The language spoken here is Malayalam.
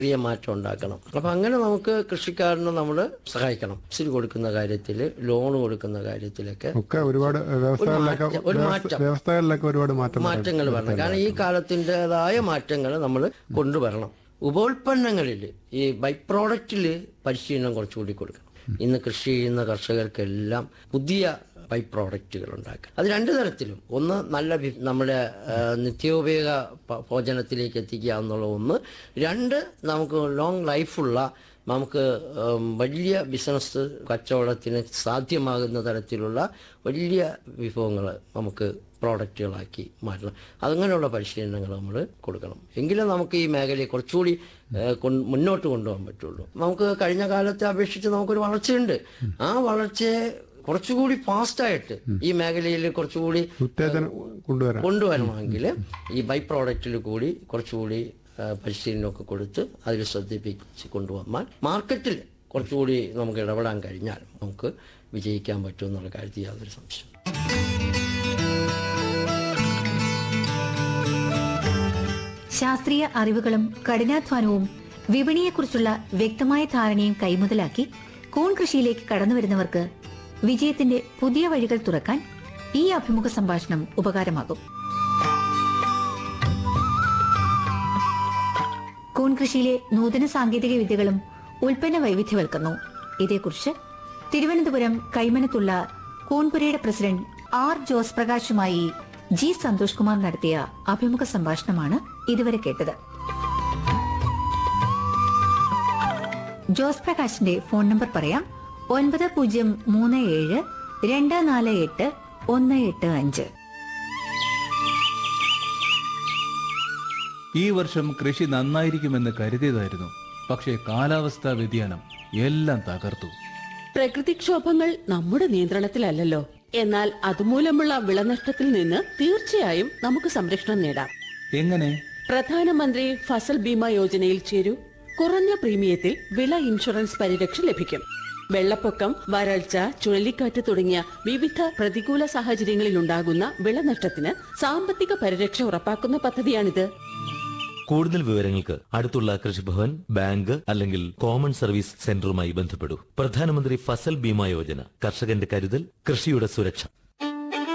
ചെറിയ മാറ്റം ഉണ്ടാക്കണം അപ്പൊ അങ്ങനെ നമുക്ക് കൃഷിക്കാരനെ നമ്മൾ സഹായിക്കണം സബ്സിഡി കൊടുക്കുന്ന കാര്യത്തിൽ ലോൺ കൊടുക്കുന്ന കാര്യത്തിലൊക്കെ ഒക്കെ ഒരുപാട് വ്യവസ്ഥകളിലൊക്കെ മാറ്റം- ഒരു വ്യവസ്ഥ- മാറ്റം. വ്യവസ്ഥകളിലൊക്കെ ഒരുപാട് മാറ്റം മാറ്റങ്ങൾ വരണം കാരണം ഈ കാലത്തിൻ്റെതായ മാറ്റങ്ങൾ നമ്മൾ കൊണ്ടുവരണം ഉപോൽപ്പന്നങ്ങളിൽ ഈ ബൈ പ്രോഡക്റ്റിൽ പരിശീലനം കുറച്ചുകൂടി കൊടുക്കണം ഇന്ന് കൃഷി ചെയ്യുന്ന കർഷകർക്കെല്ലാം പുതിയ ബൈ പ്രോഡക്റ്റുകൾ ഉണ്ടാക്കുക അത് രണ്ട് തരത്തിലും ഒന്ന് നല്ല വി- നമ്മുടെ ആ, നിത്യോപയോഗ പ- ഭോജനത്തിലേക്ക് എത്തിക്കുക എന്നുള്ള ഒന്ന് രണ്ട് നമുക്ക് ലോങ് ലൈഫുള്ള നമുക്ക് ഉം, വലിയ ബിസിനസ് കച്ചവടത്തിന് സാധ്യമാകുന്ന തരത്തിലുള്ള വലിയ വിഭവങ്ങൾ നമുക്ക് പ്രോഡക്റ്റുകളാക്കി മാറ്റണം അങ്ങനെയുള്ള പരിശീലനങ്ങൾ നമ്മൾ കൊടുക്കണം എങ്കിലും നമുക്ക് ഈ മേഖലയെ കുറച്ചുകൂടി ഏഹ്, കൊണ്ട് മുന്നോട്ട് കൊണ്ടുപോകാൻ പറ്റുള്ളൂ നമുക്ക് കഴിഞ്ഞ കാലത്തെ അപേക്ഷിച്ച് നമുക്കൊരു വളർച്ചയുണ്ട് ആ വളർച്ചയെ കുറച്ചുകൂടി ഫാസ്റ്റായിട്ട് ഈ മേഖലയിൽ കുറച്ചുകൂടി ഉത്തേജനം കൊണ്ടുവരാൻ കൊണ്ടുവരണമെങ്കിൽ ഈ ബൈ പ്രോഡക്റ്റിൽ കൂടി കുറച്ചുകൂടി ആ, പരിശീലനമൊക്കെ കൊടുത്ത് അതിൽ ശ്രദ്ധിപ്പിച്ച് കൊണ്ടുവന്നാൽ മാർക്കറ്റിൽ കുറച്ചുകൂടി നമുക്ക് ഇടപെടാൻ കഴിഞ്ഞാൽ നമുക്ക് വിജയിക്കാൻ പറ്റും എന്നുള്ള കാര്യത്തിൽ യാതൊരു സംശയം ശാസ്ത്രീയ അറിവുകളും കഠിനാധ്വാനവും വിപണിയെക്കുറിച്ചുള്ള വ്യക്തമായ ധാരണയും കൈമുതലാക്കി കൂൺ കൃഷിയിലേക്ക് കടന്നുവരുന്നവർക്ക് വിജയത്തിന്റെ പുതിയ വഴികൾ തുറക്കാൻ ഈ അഭിമുഖ സംഭാഷണം ഉപകാരമാകും കൂൺ കൃഷിയിലെ നൂതന സാങ്കേതിക വിദ്യകളും ഉൽപ്പന്ന വൈവിധ്യവൽക്കുന്നു ഇതേക്കുറിച്ച് തിരുവനന്തപുരം കൈമനത്തുള്ള കൂൺപുരയുടെ പ്രസിഡന്റ് ആർ ജോസ് പ്രകാശുമായി ജി സന്തോഷ് കുമാർ നടത്തിയ അഭിമുഖ സംഭാഷണമാണ് ഇതുവരെ കേട്ടത് ജോസ് പ്രകാശിന്റെ ഫോൺ നമ്പർ പറയാം ഒൻപത് പൂജ്യം മൂന്ന് ഏഴ് രണ്ട് നാല് എട്ട് ഒന്ന് എട്ട് അഞ്ച് ഈ വർഷം കൃഷി നന്നായിരിക്കുമെന്ന് കരുതിയതായിരുന്നു പക്ഷേ കാലാവസ്ഥാ വ്യതിയാനം എല്ലാം തകർത്തു പ്രകൃതിക്ഷോഭങ്ങൾ നമ്മുടെ നിയന്ത്രണത്തിലല്ലല്ലോ എന്നാൽ അതുമൂലമുള്ള വിളനഷ്ടത്തിൽ നിന്ന് തീർച്ചയായും നമുക്ക് സംരക്ഷണം നേടാം എങ്ങനെ പ്രധാനമന്ത്രി ഫസൽ ബീമ യോജനയിൽ ചേരൂ കുറഞ്ഞ പ്രീമിയത്തിൽ വിള ഇൻഷുറൻസ് പരിരക്ഷ ലഭിക്കും വെള്ളപ്പൊക്കം വരൾച്ച ചുഴലിക്കാറ്റ് തുടങ്ങിയ വിവിധ പ്രതികൂല സാഹചര്യങ്ങളിൽ ഉണ്ടാകുന്ന വിളനഷ്ടത്തിന് സാമ്പത്തിക പരിരക്ഷ ഉറപ്പാക്കുന്ന പദ്ധതിയാണിത് കൂടുതൽ വിവരങ്ങൾക്ക് അടുത്തുള്ള കൃഷിഭവൻ ബാങ്ക് അല്ലെങ്കിൽ കോമൺ സർവീസ് സെന്ററുമായി ബന്ധപ്പെടൂ പ്രധാനമന്ത്രി ഫസൽ ബീമ യോജന കർഷകന്റെ കരുതൽ കൃഷിയുടെ സുരക്ഷ